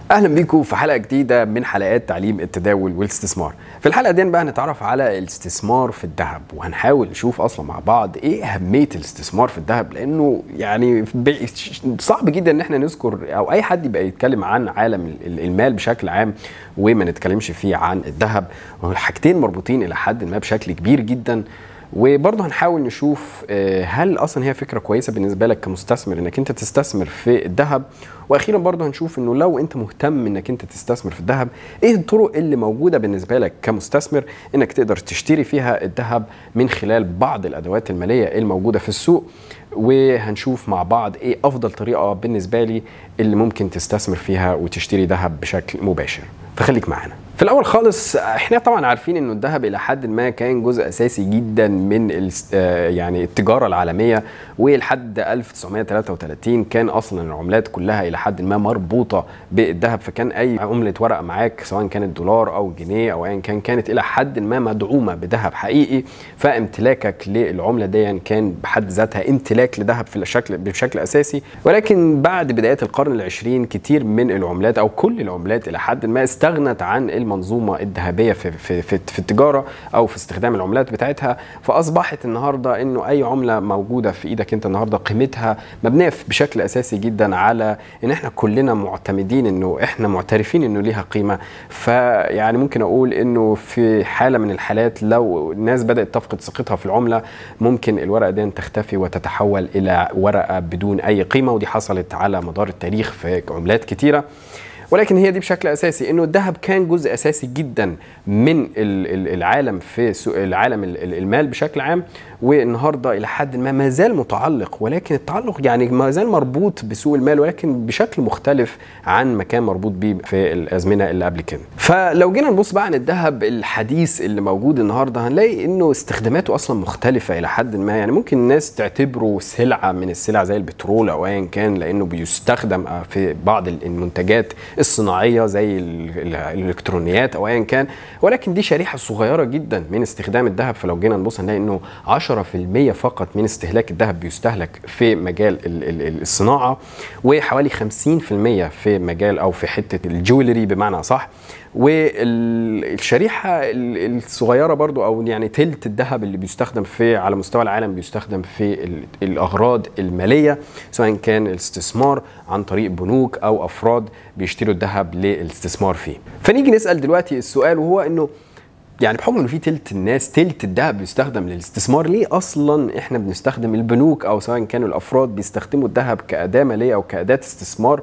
اهلا بيكم في حلقه جديده من حلقات تعليم التداول والاستثمار في الحلقه دي بقى هنتعرف على الاستثمار في الذهب وهنحاول نشوف اصلا مع بعض ايه اهميه الاستثمار في الذهب لانه يعني بي- صعب جدا ان احنا نذكر او اي حد يبقى يتكلم عن عالم ال- المال بشكل عام وما نتكلمش فيه عن الذهب والحاجتين مربوطين الى حد ما بشكل كبير جدا وبرضه هنحاول نشوف آه، هل اصلا هي فكره كويسه بالنسبه لك كمستثمر انك انت تستثمر في الذهب واخيرا برضه هنشوف انه لو انت مهتم انك انت تستثمر في الذهب ايه الطرق اللي موجوده بالنسبه لك كمستثمر انك تقدر تشتري فيها الذهب من خلال بعض الادوات الماليه الموجوده في السوق وهنشوف مع بعض ايه افضل طريقه بالنسبه لي اللي ممكن تستثمر فيها وتشتري ذهب بشكل مباشر فخليك معانا في الاول خالص احنا طبعا عارفين انه الذهب الى حد ما كان جزء اساسي جدا من الاس- آه، يعني التجاره العالميه ولحد 1933 كان اصلا العملات كلها الى حد ما مربوطه بالذهب فكان اي عمله ورقه معاك سواء كانت دولار او جنيه او ايا كان كانت الى حد ما مدعومه بذهب حقيقي فامتلاكك للعمله دي كان بحد ذاتها امتلاك لذهب في الشكل بشكل اساسي ولكن بعد بدايه القرن العشرين كتير من العملات او كل العملات الى حد ما استغنت عن المنظومه الذهبيه في في في, في التجاره او في استخدام العملات بتاعتها فاصبحت النهارده انه اي عمله موجوده في ايدك انت النهارده قيمتها مبنيه في- بشكل اساسي جدا على ان احنا كلنا معتمدين انه احنا معترفين انه ليها قيمه فيعني ممكن اقول انه في حاله من الحالات لو الناس بدات تفقد ثقتها في العمله ممكن الورقه دي تختفي وتتحول الى ورقه بدون اي قيمه ودي حصلت على مدار التاريخ في عملات كتيره ولكن هي دي بشكل اساسي انه الذهب كان جزء اساسي جدا من ال- ال- العالم في سوق العالم ال- ال- المال بشكل عام والنهارده الى حد ما ما زال متعلق ولكن التعلق يعني ما زال مربوط بسوق المال ولكن بشكل مختلف عن ما كان مربوط بيه في الازمنه اللي قبل كده. فلو جينا نبص بقى عن الذهب الحديث اللي موجود النهارده هنلاقي انه استخداماته اصلا مختلفه الى حد ما يعني ممكن الناس تعتبره سلعه من السلع زي البترول او ايا كان لانه بيستخدم في بعض المنتجات الصناعيه زي ال- ال- الالكترونيات او ايا كان ولكن دي شريحه صغيره جدا من استخدام الذهب فلو جينا نبص هنلاقي انه 10% فقط من استهلاك الذهب بيستهلك في مجال ال- ال- ال- الصناعه وحوالي 50% في مجال او في حته الجولري بمعنى صح والشريحه ال- الصغيره برضو او يعني تلت الذهب اللي بيستخدم في على مستوى العالم بيستخدم في ال- الاغراض الماليه سواء كان الاستثمار عن طريق بنوك او افراد بيشتروا الذهب للاستثمار فيه فنيجي نسال دلوقتي السؤال وهو انه يعني بحكم انه في تلت الناس تلت الذهب بيستخدم للاستثمار ليه اصلا احنا بنستخدم البنوك او سواء كانوا الافراد بيستخدموا الذهب كاداه ماليه او كاداه استثمار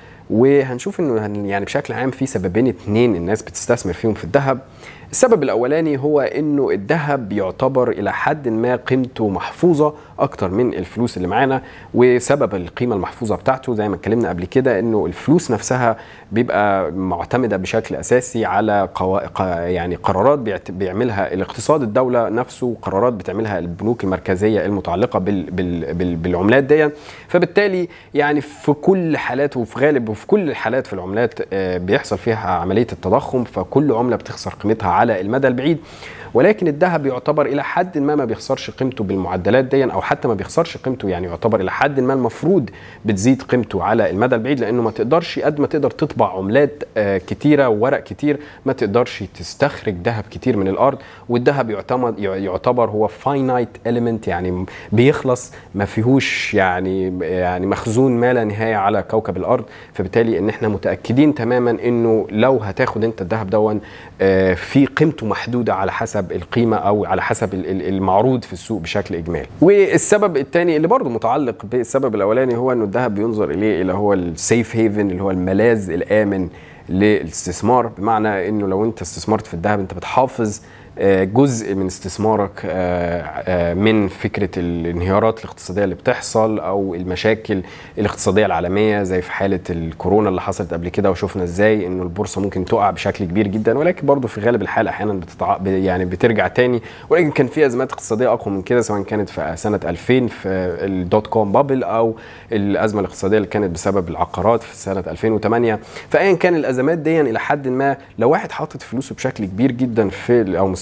وهنشوف انه هن- يعني بشكل عام في سببين اتنين الناس بتستثمر فيهم في الذهب السبب الاولاني هو انه الذهب يعتبر الى حد ما قيمته محفوظه اكتر من الفلوس اللي معانا وسبب القيمه المحفوظه بتاعته زي ما اتكلمنا قبل كده انه الفلوس نفسها بيبقى معتمده بشكل اساسي على قوا... ق- يعني قرارات بيعت... بيعملها الاقتصاد الدوله نفسه قرارات بتعملها البنوك المركزيه المتعلقه بال... بال... بال... بالعملات دي فبالتالي يعني في كل حالات وفي غالب وفي كل الحالات في العملات آه، بيحصل فيها عمليه التضخم فكل عمله بتخسر قيمتها على المدى البعيد ولكن الذهب يعتبر الى حد ما ما بيخسرش قيمته بالمعدلات دي او حتى ما بيخسرش قيمته يعني يعتبر الى حد ما المفروض بتزيد قيمته على المدى البعيد لانه ما تقدرش قد ما تقدر تطبع عملات آه، كتيره وورق كتير ما تقدرش تستخرج ذهب كتير من الارض والذهب يعتمد يعتبر هو فاينايت اليمنت يعني بيخلص ما فيهوش يعني يعني مخزون ما لا نهايه على كوكب الارض فبالتالي ان احنا متاكدين تماما انه لو هتاخد انت الذهب دون آه، في قيمته محدوده على حسب القيمه او على حسب ال- ال- المعروض في السوق بشكل اجمالي والسبب الثاني اللي برضه متعلق بالسبب الاولاني هو انه الذهب بينظر اليه الى هو السيف هيفن اللي هو الملاذ الامن للاستثمار بمعنى انه لو انت استثمرت في الذهب انت بتحافظ آه، جزء من استثمارك آه، آه، من فكره الانهيارات الاقتصاديه اللي بتحصل او المشاكل الاقتصاديه العالميه زي في حاله الكورونا اللي حصلت قبل كده وشفنا ازاي انه البورصه ممكن تقع بشكل كبير جدا ولكن برضه في غالب الحال احيانا بتتع... ب- يعني بترجع تاني ولكن كان في ازمات اقتصاديه اقوى من كده سواء كانت في سنه 2000 في الدوت كوم بابل او الازمه الاقتصاديه اللي كانت بسبب العقارات في سنه 2008 فايا كان الازمات دي الى حد ما لو واحد حاطط فلوسه بشكل كبير جدا في او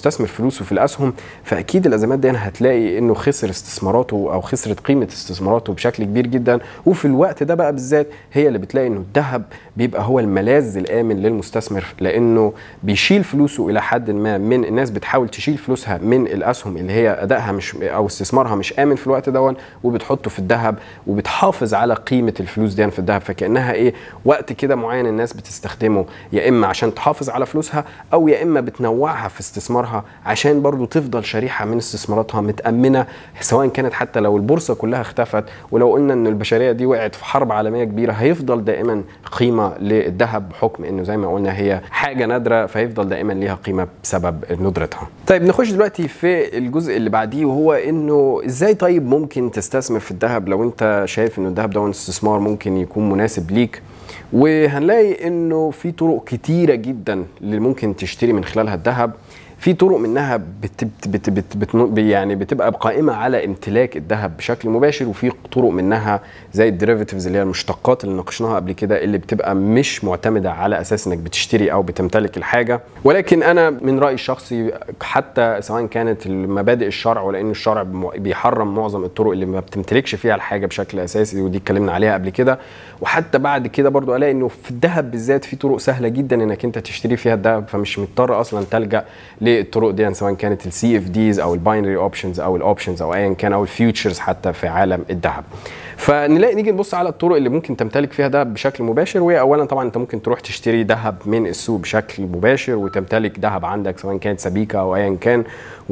مستثمر فلوسه في الاسهم فاكيد الازمات دي هتلاقي انه خسر استثماراته او خسرت قيمه استثماراته بشكل كبير جدا وفي الوقت ده بقى بالذات هي اللي بتلاقي انه الذهب بيبقى هو الملاذ الامن للمستثمر لانه بيشيل فلوسه الى حد ما من الناس بتحاول تشيل فلوسها من الاسهم اللي هي ادائها مش او استثمارها مش امن في الوقت دون وبتحطه في الذهب وبتحافظ على قيمه الفلوس دي في الذهب فكانها ايه وقت كده معين الناس بتستخدمه يا اما عشان تحافظ على فلوسها او يا اما بتنوعها في استثمارها عشان برضو تفضل شريحه من استثماراتها متامنه سواء كانت حتى لو البورصه كلها اختفت ولو قلنا ان البشريه دي وقعت في حرب عالميه كبيره هيفضل دائما قيمه للذهب بحكم انه زي ما قلنا هي حاجه نادره فيفضل دائما ليها قيمه بسبب ندرتها. طيب نخش دلوقتي في الجزء اللي بعديه وهو انه ازاي طيب ممكن تستثمر في الذهب لو انت شايف انه الذهب ده استثمار ممكن يكون مناسب ليك وهنلاقي انه في طرق كتيره جدا اللي ممكن تشتري من خلالها الذهب في طرق منها بت بت بت بت يعني بتبقى قائمه على امتلاك الذهب بشكل مباشر وفي طرق منها زي الديريفيتيفز اللي هي المشتقات اللي ناقشناها قبل كده اللي بتبقى مش معتمده على اساس انك بتشتري او بتمتلك الحاجه ولكن انا من رايي الشخصي حتى سواء كانت مبادئ الشرع ولان الشرع بيحرم معظم الطرق اللي ما بتمتلكش فيها الحاجه بشكل اساسي ودي اتكلمنا عليها قبل كده وحتى بعد كده برضو الاقي انه في الذهب بالذات في طرق سهله جدا انك انت تشتري فيها الذهب فمش مضطر اصلا تلجا للطرق دي يعني سواء كانت السي اف ديز او الباينري اوبشنز او الاوبشنز او ايا كان او الفيوتشرز حتى في عالم الذهب فنلاقي نيجي نبص على الطرق اللي ممكن تمتلك فيها ذهب بشكل مباشر وهي اولا طبعا انت ممكن تروح تشتري ذهب من السوق بشكل مباشر وتمتلك ذهب عندك سواء كانت سبيكه او ايا كان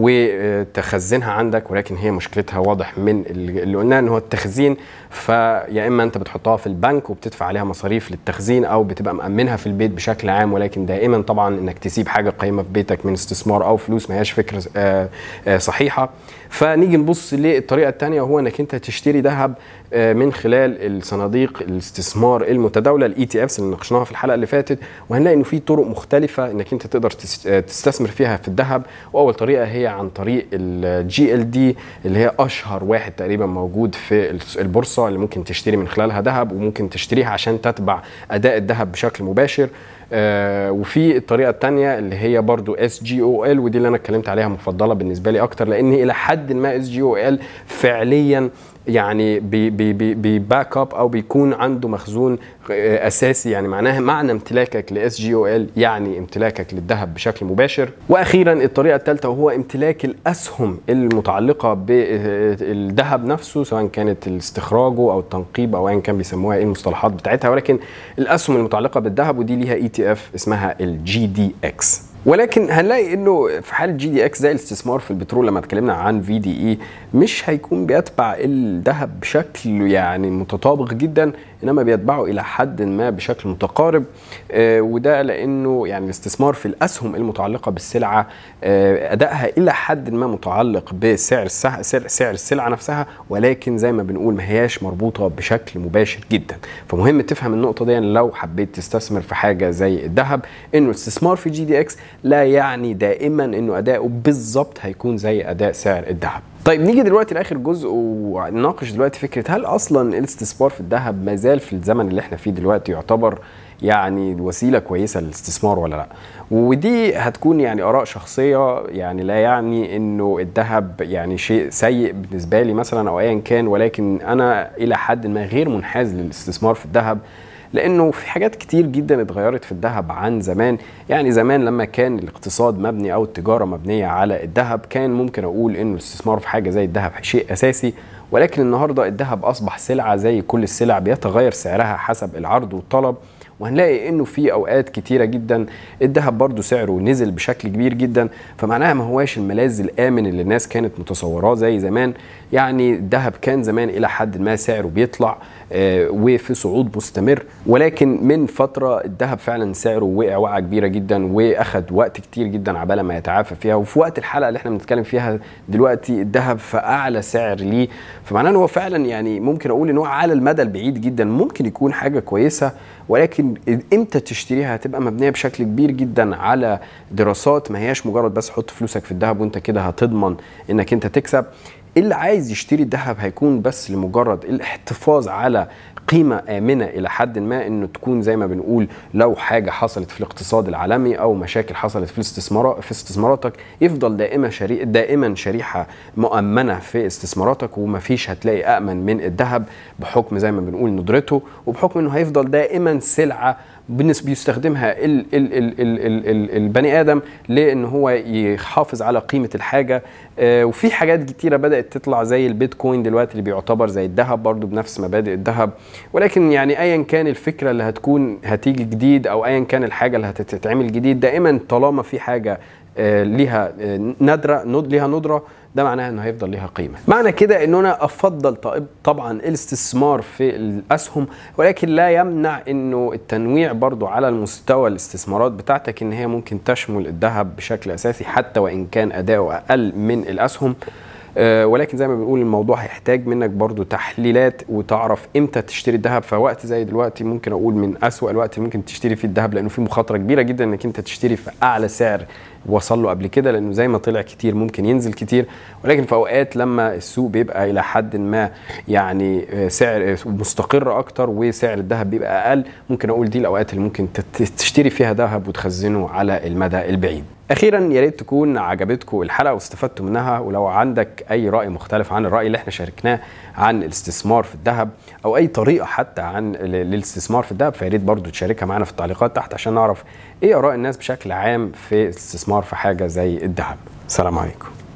وتخزنها عندك ولكن هي مشكلتها واضح من اللي قلناه ان هو التخزين فيا اما انت بتحطها في البنك وبتدفع عليها مصاريف للتخزين او بتبقى مامنها في البيت بشكل عام ولكن دائما طبعا انك تسيب حاجه قيمه في بيتك من استثمار او فلوس ما هياش فكره صحيحه فنيجي نبص للطريقه الثانيه وهو انك انت تشتري ذهب من خلال الصناديق الاستثمار المتداوله الاي تي افس اللي ناقشناها في الحلقه اللي فاتت وهنلاقي انه في طرق مختلفه انك انت تقدر تستثمر فيها في الذهب واول طريقه هي عن طريق الجي ال دي اللي هي اشهر واحد تقريبا موجود في البورصه اللي ممكن تشتري من خلالها ذهب وممكن تشتريها عشان تتبع اداء الذهب بشكل مباشر آه وفي الطريقه الثانيه اللي هي برضو اس جي او ال ودي اللي انا اتكلمت عليها مفضله بالنسبه لي اكتر لان الى حد ما اس جي او ال فعليا يعني بي بي بي بيباك اب او بيكون عنده مخزون اساسي يعني معناها معنى امتلاكك لاس جي او ال يعني امتلاكك للذهب بشكل مباشر واخيرا الطريقه الثالثه وهو امتلاك الاسهم المتعلقه بالذهب نفسه سواء كانت استخراجه او التنقيب او ايا كان بيسموها ايه المصطلحات بتاعتها ولكن الاسهم المتعلقه بالذهب ودي ليها اي تي اف اسمها الجي دي اكس ولكن هنلاقي انه في حاله جي دي اكس زي الاستثمار في البترول لما اتكلمنا عن في دي اي مش هيكون بيتبع الذهب بشكل يعني متطابق جدا انما بيتبعه الى حد ما بشكل متقارب آه وده لانه يعني الاستثمار في الاسهم المتعلقه بالسلعه آه ادائها الى حد ما متعلق بسعر سعر, سعر السلعه نفسها ولكن زي ما بنقول ما هياش مربوطه بشكل مباشر جدا فمهم تفهم النقطه دي لو حبيت تستثمر في حاجه زي الذهب انه الاستثمار في جي دي اكس لا يعني دائما انه اداؤه بالظبط هيكون زي اداء سعر الذهب طيب نيجي دلوقتي لاخر جزء ونناقش دلوقتي فكره هل اصلا الاستثمار في الذهب ما زال في الزمن اللي احنا فيه دلوقتي يعتبر يعني وسيله كويسه للاستثمار ولا لا ودي هتكون يعني اراء شخصيه يعني لا يعني انه الذهب يعني شيء سيء بالنسبه لي مثلا او ايا كان ولكن انا الى حد ما غير منحاز للاستثمار في الذهب لانه في حاجات كتير جدا اتغيرت في الذهب عن زمان يعني زمان لما كان الاقتصاد مبني او التجاره مبنيه على الذهب كان ممكن اقول انه الاستثمار في حاجه زي الذهب شيء اساسي ولكن النهارده الذهب اصبح سلعه زي كل السلع بيتغير سعرها حسب العرض والطلب وهنلاقي انه في اوقات كتيره جدا الذهب برضو سعره نزل بشكل كبير جدا فمعناها ما هواش الملاذ الامن اللي الناس كانت متصوراه زي زمان يعني الذهب كان زمان الى حد ما سعره بيطلع آه وفي صعود مستمر ولكن من فتره الذهب فعلا سعره وقع وقعه كبيره جدا واخد وقت كتير جدا عبال ما يتعافى فيها وفي وقت الحلقه اللي احنا بنتكلم فيها دلوقتي الذهب في اعلى سعر ليه فمعناه ان هو فعلا يعني ممكن اقول ان هو على المدى البعيد جدا ممكن يكون حاجه كويسه ولكن امتى تشتريها هتبقى مبنيه بشكل كبير جدا على دراسات ما هياش مجرد بس حط فلوسك في الذهب وانت كده هتضمن انك انت تكسب اللي عايز يشتري الذهب هيكون بس لمجرد الاحتفاظ على قيمه امنه الى حد ما انه تكون زي ما بنقول لو حاجه حصلت في الاقتصاد العالمي او مشاكل حصلت في الاستثمار في استثماراتك يفضل دائما شري دائما شريحه مؤمنه في استثماراتك ومفيش هتلاقي امن من الذهب بحكم زي ما بنقول ندرته وبحكم انه هيفضل دائما سلعه بالنسبه بيستخدمها ال ال ال ال ال ال البني ادم لان هو يحافظ على قيمه الحاجه آه وفي حاجات كتيره بدات تطلع زي البيتكوين دلوقتي اللي بيعتبر زي الذهب برضو بنفس مبادئ الذهب ولكن يعني ايا كان الفكره اللي هتكون هتيجي جديد او ايا كان الحاجه اللي هتتعمل جديد دائما طالما في حاجه آه ليها آه نادره ليها ندره ده معناها انه هيفضل ليها قيمه معنى كده ان انا افضل طبعا الاستثمار في الاسهم ولكن لا يمنع انه التنويع برضو على المستوى الاستثمارات بتاعتك ان هي ممكن تشمل الذهب بشكل اساسي حتى وان كان اداؤه اقل من الاسهم أه ولكن زي ما بنقول الموضوع هيحتاج منك برضو تحليلات وتعرف امتى تشتري الذهب فوقت زي دلوقتي ممكن اقول من اسوأ الوقت اللي ممكن تشتري فيه الذهب لانه في مخاطره كبيره جدا انك انت تشتري في اعلى سعر وصل له قبل كده لانه زي ما طلع كتير ممكن ينزل كتير ولكن في اوقات لما السوق بيبقى الى حد ما يعني سعر مستقر اكتر وسعر الذهب بيبقى اقل ممكن اقول دي الاوقات اللي ممكن تشتري فيها ذهب وتخزنه على المدى البعيد اخيرا يا ريت تكون عجبتكم الحلقه واستفدتوا منها ولو عندك اي راي مختلف عن الراي اللي احنا شاركناه عن الاستثمار في الذهب او اي طريقه حتى عن للاستثمار في الذهب فيا ريت برضه تشاركها معنا في التعليقات تحت عشان نعرف ايه اراء الناس بشكل عام في الاستثمار في حاجه زي الذهب سلام عليكم